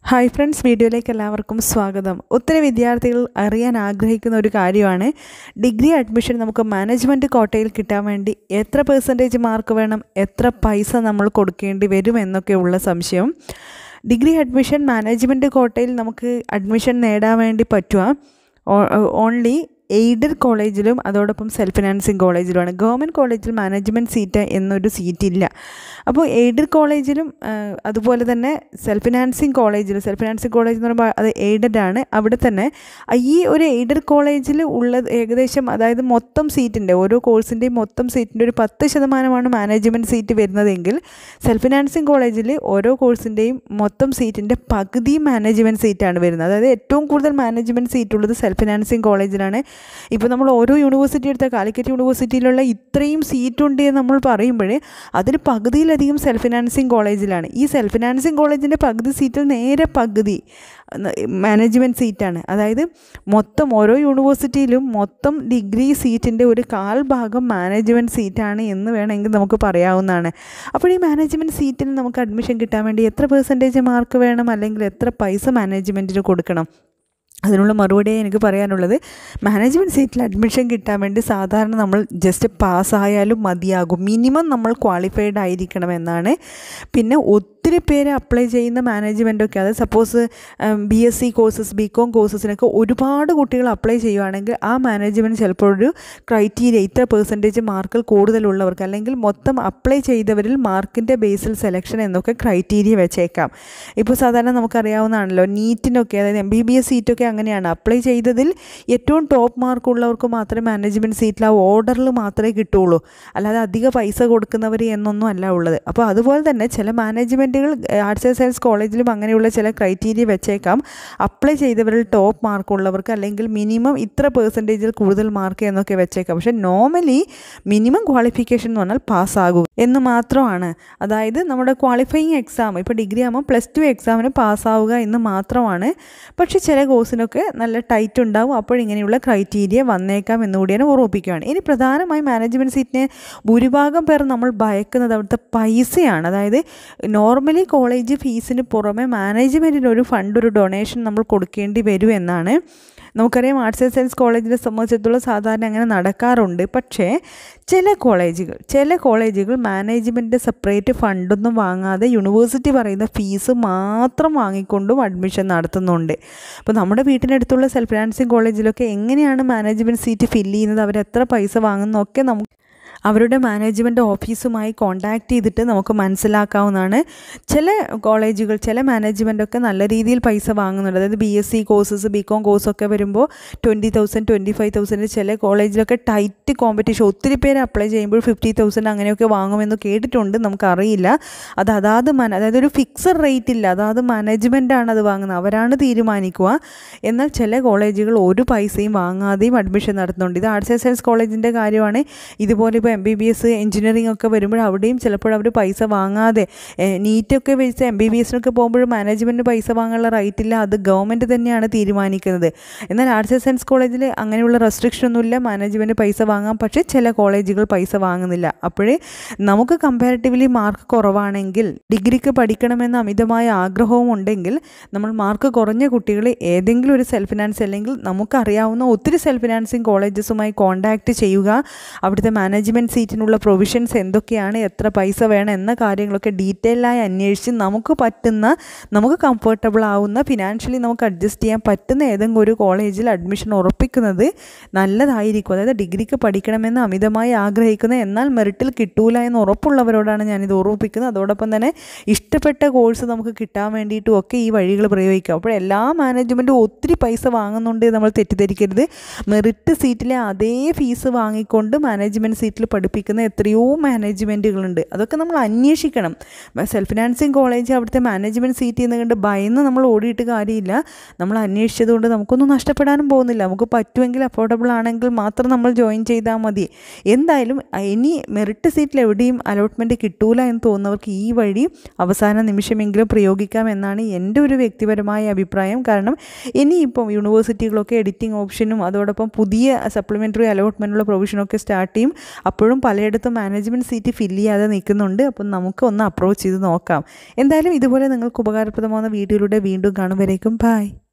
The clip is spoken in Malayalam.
ഹായ് ഫ്രണ്ട്സ് വീഡിയോയിലേക്ക് എല്ലാവർക്കും സ്വാഗതം ഒത്തിരി വിദ്യാർത്ഥികൾ അറിയാൻ ആഗ്രഹിക്കുന്ന ഒരു കാര്യമാണ് ഡിഗ്രി അഡ്മിഷൻ നമുക്ക് മാനേജ്മെൻറ്റ് കോട്ടയിൽ കിട്ടാൻ വേണ്ടി എത്ര പെർസെൻറ്റേജ് മാർക്ക് വേണം എത്ര പൈസ നമ്മൾ കൊടുക്കേണ്ടി വരും എന്നൊക്കെയുള്ള സംശയം ഡിഗ്രി അഡ്മിഷൻ മാനേജ്മെൻറ്റ് കോട്ടയിൽ നമുക്ക് അഡ്മിഷൻ നേടാൻ വേണ്ടി പറ്റുക ഓൺലി എയ്ഡഡ് കോളേജിലും അതോടൊപ്പം സെൽഫ് ഫിനാൻസിങ് കോളേജിലുമാണ് ഗവൺമെൻറ് കോളേജിൽ മാനേജ്മെൻറ്റ് സീറ്റ് എന്നൊരു സീറ്റില്ല അപ്പോൾ എയ്ഡഡ് കോളേജിലും അതുപോലെ തന്നെ സെൽഫ് ഫിനാൻസിങ് കോളേജിലും സെൽഫ് ഫിനാൻസിങ് കോളേജ് എന്ന് പറയുമ്പോൾ അത് എയ്ഡഡ് ആണ് അവിടെ തന്നെ ഈ ഒരു എയ്ഡഡ് കോളേജിൽ ഉള്ളത് ഏകദേശം അതായത് മൊത്തം സീറ്റിൻ്റെ ഓരോ കോഴ്സിൻ്റെയും മൊത്തം സീറ്റിൻ്റെ ഒരു പത്ത് ശതമാനമാണ് മാനേജ്മെൻറ്റ് സീറ്റ് വരുന്നതെങ്കിൽ സെൽഫ് ഫിനാൻസിങ് കോളേജിൽ ഓരോ കോഴ്സിൻ്റെയും മൊത്തം സീറ്റിൻ്റെ പകുതി മാനേജ്മെൻറ്റ് സീറ്റാണ് വരുന്നത് അതായത് ഏറ്റവും കൂടുതൽ മാനേജ്മെൻറ്റ് സീറ്റ് ഉള്ളത് സെൽഫ് ഫിനാൻസിങ് കോളേജിലാണ് ഇപ്പോൾ നമ്മൾ ഓരോ യൂണിവേഴ്സിറ്റി എടുത്ത കാലിക്കറ്റ് യൂണിവേഴ്സിറ്റിയിലുള്ള ഇത്രയും സീറ്റുണ്ട് എന്ന് നമ്മൾ പറയുമ്പോൾ അതിൽ പകുതിയിലധികം സെൽഫ് ഫിനാൻസിങ് കോളേജിലാണ് ഈ സെൽഫ് ഫിനാൻസിങ് കോളേജിൻ്റെ പകുതി സീറ്റിൽ നേരെ പകുതി മാനേജ്മെൻറ്റ് സീറ്റാണ് അതായത് മൊത്തം ഓരോ യൂണിവേഴ്സിറ്റിയിലും മൊത്തം ഡിഗ്രി സീറ്റിൻ്റെ ഒരു കാൽ ഭാഗം മാനേജ്മെൻറ്റ് സീറ്റാണ് എന്ന് വേണമെങ്കിൽ നമുക്ക് പറയാവുന്നതാണ് അപ്പോൾ ഈ മാനേജ്മെൻറ്റ് സീറ്റിൽ നമുക്ക് അഡ്മിഷൻ കിട്ടാൻ വേണ്ടി എത്ര പെർസെൻറ്റേജ് മാർക്ക് വേണം അല്ലെങ്കിൽ എത്ര പൈസ മാനേജ്മെൻറ്റിന് കൊടുക്കണം അതിനുള്ള മറുപടിയായി എനിക്ക് പറയാനുള്ളത് മാനേജ്മെൻറ്റ് സീറ്റിൽ അഡ്മിഷൻ കിട്ടാൻ വേണ്ടി സാധാരണ നമ്മൾ ജസ്റ്റ് പാസ്സായാലും മതിയാകും മിനിമം നമ്മൾ ക്വാളിഫൈഡ് ആയിരിക്കണം എന്നാണ് പിന്നെ ഒത്തിരി പേര് അപ്ലൈ ചെയ്യുന്ന മാനേജ്മെൻറ്റൊക്കെ അതായത് suppose B S C courses B com കോഴ്സസിനൊക്കെ ഒരുപാട് കുട്ടികൾ അപ്ലൈ ചെയ്യുവാണെങ്കിൽ ആ മാനേജ്മെൻറ്റ് ചിലപ്പോൾ ഒരു ക്രൈറ്റീരിയ ഇത്ര പെർസെൻറ്റേജ് മാർക്കിൽ കൂടുതലുള്ളവർക്ക് അല്ലെങ്കിൽ മൊത്തം അപ്ലൈ ചെയ്തവരിൽ മാർക്കിൻ്റെ ബേസിൽ സെലക്ഷൻ എന്നൊക്കെ ക്രൈറ്റീരിയ വെച്ചേക്കാം ഇപ്പോൾ സാധാരണ നമുക്കറിയാവുന്നതാണല്ലോ നീറ്റിനൊക്കെ അതായത് എം ബി ബി എസ് സീറ്റൊക്കെ അങ്ങനെയാണ് അപ്ലൈ ചെയ്തതിൽ ഏറ്റവും ടോപ്പ് മാർക്ക് ഉള്ളവർക്ക് മാത്രമേ മാനേജ്മെൻറ്റ് സീറ്റിൽ ആ ഓർഡറിൽ മാത്രമേ കിട്ടുള്ളൂ അല്ലാതെ അധിക പൈസ കൊടുക്കുന്നവർ എന്നൊന്നും അല്ല ഉള്ളത് അപ്പോൾ അതുപോലെ തന്നെ ചില മാനേജ്മെൻറ്റുകൾ ആർട്സ് ആൻഡ് സയൻസ് കോളേജിലും അങ്ങനെയുള്ള ചില ക്രൈറ്റീരിയ വെച്ചേക്കാം അപ്ലൈ ചെയ്തവരിൽ ടോപ്പ് മാർക്ക് ഉള്ളവർക്ക് അല്ലെങ്കിൽ മിനിമം ഇത്ര പെർസെൻറ്റേജിൽ കൂടുതൽ മാർക്ക് എന്നൊക്കെ വെച്ചേക്കാം പക്ഷേ നോർമലി മിനിമം ക്വാളിഫിക്കേഷൻ എന്ന് പറഞ്ഞാൽ പാസ്സാകുക എന്ന് മാത്രമാണ് അതായത് നമ്മുടെ ക്വാളിഫയിങ് എക്സാം ഇപ്പോൾ ഡിഗ്രി ആകുമ്പോൾ പ്ലസ് ടു എക്സാമിന് പാസ്സാവുക എന്ന് മാത്രമാണ് പക്ഷേ ചില കോഴ്സിനൊക്കെ നല്ല ടൈറ്റ് ഉണ്ടാവും അപ്പോൾ ഇങ്ങനെയുള്ള ക്രൈറ്റീരിയ വന്നേക്കാം എന്നുകൂടിയാണ് ഓർമ്മിപ്പിക്കുകയാണ് ഇനി പ്രധാനമായും മാനേജ്മെൻറ്റ് സീറ്റിനെ ഭൂരിഭാഗം പേർ നമ്മൾ ഭയക്കുന്നത് അവിടുത്തെ പൈസയാണ് അതായത് നോർമലി കോളേജ് ഫീസിന് പുറമെ മാനേജ്മെൻറ്റിന് ഒരു ഫണ്ട് ഒരു ഡൊണേഷൻ നമ്മൾ കൊടുക്കേണ്ടി വരും എന്നാണ് നമുക്കറിയാം ആർട്സ് ആൻഡ് സയൻസ് കോളേജിനെ സംബന്ധിച്ചിടത്തോളം സാധാരണ അങ്ങനെ നടക്കാറുണ്ട് പക്ഷേ ചില കോളേജുകൾ ചില കോളേജുകൾ മാനേജ്മെൻറ്റ് സെപ്പറേറ്റ് ഫണ്ടൊന്നും വാങ്ങാതെ യൂണിവേഴ്സിറ്റി പറയുന്ന ഫീസ് മാത്രം വാങ്ങിക്കൊണ്ടും അഡ്മിഷൻ നടത്തുന്നുണ്ട് അപ്പോൾ നമ്മുടെ വീട്ടിനടുത്തുള്ള സെൽഫ് ഫിനാൻസിങ് കോളേജിലൊക്കെ എങ്ങനെയാണ് മാനേജ്മെൻറ്റ് സീറ്റ് ഫില്ല് ചെയ്യുന്നത് അവർ എത്ര പൈസ വാങ്ങുന്നതൊക്കെ നമുക്ക് അവരുടെ മാനേജ്മെൻറ്റ് ഓഫീസുമായി കോൺടാക്റ്റ് ചെയ്തിട്ട് നമുക്ക് മനസ്സിലാക്കാവുന്നതാണ് ചില കോളേജുകൾ ചില മാനേജ്മെൻറ്റൊക്കെ നല്ല രീതിയിൽ പൈസ വാങ്ങുന്നുണ്ട് അതായത് B S C courses B com കോഴ്സൊക്കെ വരുമ്പോൾ twenty thousand twenty five thousand ചില കോളേജിലൊക്കെ ടൈറ്റ് കോമ്പറ്റീഷൻ ഒത്തിരി പേര് അപ്ലൈ ചെയ്യുമ്പോൾ ഫിഫ്റ്റി തൗസൻഡ് അങ്ങനെയൊക്കെ വാങ്ങുമെന്ന് കേട്ടിട്ടുണ്ട് നമുക്കറിയില്ല അത് അതാത് മാന അതായത് ഒരു ഫിക്സഡ് റേറ്റ് ഇല്ല അതാത് മാനേജ്മെൻറ്റാണ് അത് വാങ്ങുന്നത് അവരാണ് തീരുമാനിക്കുക എന്നാൽ ചില കോളേജുകൾ ഒരു പൈസയും വാങ്ങാതെയും അഡ്മിഷൻ നടത്തുന്നുണ്ട് ഇത് ആർട്സ് ആൻഡ് സയൻസ് കോളേജിൻ്റെ കാര്യമാണ് ഇതുപോലെ ഇപ്പോൾ M B B S engineering ഒക്കെ വരുമ്പോൾ അവിടെയും ചിലപ്പോൾ അവർ പൈസ വാങ്ങാതെ നീറ്റൊക്കെ വെച്ച് എം ബി ബി എസിനൊക്കെ പോകുമ്പോൾ മാനേജ്മെൻറ്റ് പൈസ വാങ്ങാനുള്ള റൈറ്റ് ഇല്ല അത് ഗവൺമെൻറ് തന്നെയാണ് തീരുമാനിക്കുന്നത് എന്നാൽ ആർട്സ് ആൻഡ് സയൻസ് കോളേജിൽ അങ്ങനെയുള്ള റെസ്ട്രിക്ഷൻ ഒന്നുമില്ല മാനേജ്മെൻറ്റ് പൈസ വാങ്ങാം പക്ഷേ ചില കോളേജുകൾ പൈസ വാങ്ങുന്നില്ല അപ്പോഴേ നമുക്ക് കമ്പാരിറ്റീവ്ലി മാർക്ക് കുറവാണെങ്കിൽ ഡിഗ്രിക്ക് പഠിക്കണമെന്ന അമിതമായ ആഗ്രഹവും ഉണ്ടെങ്കിൽ നമ്മൾ മാർക്ക് കുറഞ്ഞ കുട്ടികളെ ഏതെങ്കിലും ഒരു സെൽഫ് ഫിനാൻസ് അല്ലെങ്കിൽ നമുക്കറിയാവുന്ന ഒത്തിരി സെൽഫ് ഫിനാൻസിങ് കോളേജസുമായി കോൺടാക്റ്റ് ചെയ്യുക അവിടുത്തെ മാനേജ്മെൻറ്റ് സീറ്റിനുള്ള പ്രൊവിഷൻസ് എന്തൊക്കെയാണ് എത്ര പൈസ വേണം എന്ന കാര്യങ്ങളൊക്കെ ഡീറ്റെയിലായി അന്വേഷിച്ച് നമുക്ക് പറ്റുന്ന നമുക്ക് കംഫർട്ടബിൾ ആവുന്ന ഫിനാൻഷ്യലി നമുക്ക് അഡ്ജസ്റ്റ് ചെയ്യാൻ പറ്റുന്ന ഏതെങ്കിലും ഒരു കോളേജിൽ അഡ്മിഷൻ ഉറപ്പിക്കുന്നത് നല്ലതായിരിക്കും അതായത് ഡിഗ്രിക്ക് പഠിക്കണമെന്ന് അമിതമായി ആഗ്രഹിക്കുന്ന എന്നാൽ മെറിറ്റിൽ കിട്ടൂല എന്ന് ഉറപ്പുള്ളവരോടാണ് ഞാനിത് ഓർമ്മിപ്പിക്കുന്നത് അതോടൊപ്പം തന്നെ ഇഷ്ടപ്പെട്ട കോഴ്സ് നമുക്ക് കിട്ടാൻ വേണ്ടിയിട്ടും ഒക്കെ ഈ വഴികൾ പ്രയോഗിക്കാം അപ്പോൾ എല്ലാ മാനേജ്മെൻറ്റും ഒത്തിരി പൈസ വാങ്ങുന്നുണ്ട് നമ്മൾ തെറ്റിദ്ധരിക്കരുത് മെറിറ്റ് സീറ്റിലെ അതേ ഫീസ് വാങ്ങിക്കൊണ്ട് മാനേജ്മെൻറ്റ് സീറ്റിൽ പഠിപ്പിക്കുന്ന എത്രയോ മാനേജ്മെൻറ്റുകളുണ്ട് അതൊക്കെ നമ്മൾ അന്വേഷിക്കണം സെൽഫ് ഫിനാൻസിങ് കോളേജ് അവിടുത്തെ മാനേജ്മെൻറ്റ് സീറ്റ് എന്ന് കണ്ട് ഭയന്ന് നമ്മൾ ഓടിയിട്ട് കാര്യമില്ല നമ്മൾ അന്വേഷിച്ചത് കൊണ്ട് നമുക്കൊന്നും നഷ്ടപ്പെടാനും പോകുന്നില്ല നമുക്ക് പറ്റുമെങ്കിൽ അഫോർഡബിൾ ആണെങ്കിൽ മാത്രം നമ്മൾ ജോയിൻ ചെയ്താൽ മതി എന്തായാലും ഇനി മെറിറ്റ് സീറ്റിൽ എവിടെയും അലോട്ട്മെൻറ്റ് കിട്ടൂല എന്ന് തോന്നുന്നവർക്ക് ഈ വഴി അവസാന നിമിഷമെങ്കിലും പ്രയോഗിക്കാം എന്നാണ് എൻ്റെ ഒരു വ്യക്തിപരമായ അഭിപ്രായം കാരണം ഇനിയിപ്പം യൂണിവേഴ്സിറ്റികളൊക്കെ എഡിറ്റിംഗ് ഓപ്ഷനും അതോടൊപ്പം പുതിയ സപ്ലിമെൻ്ററി അലോട്ട്മെൻറ്റുള്ള പ്രൊവിഷനൊക്കെ സ്റ്റാർട്ട് ചെയ്യും അപ്പോഴും പലയിടത്തും മാനേജ്മെൻറ്റ് സീറ്റ് ഫില്ല് ചെയ്യാതെ നിൽക്കുന്നുണ്ട് അപ്പം നമുക്ക് ഒന്ന് അപ്രോച്ച് ചെയ്ത് നോക്കാം എന്തായാലും ഇതുപോലെ നിങ്ങൾക്ക് ഉപകാരപ്രദമാകുന്ന വീഡിയോയിലൂടെ വീണ്ടും കാണും വരേക്കും ബായ്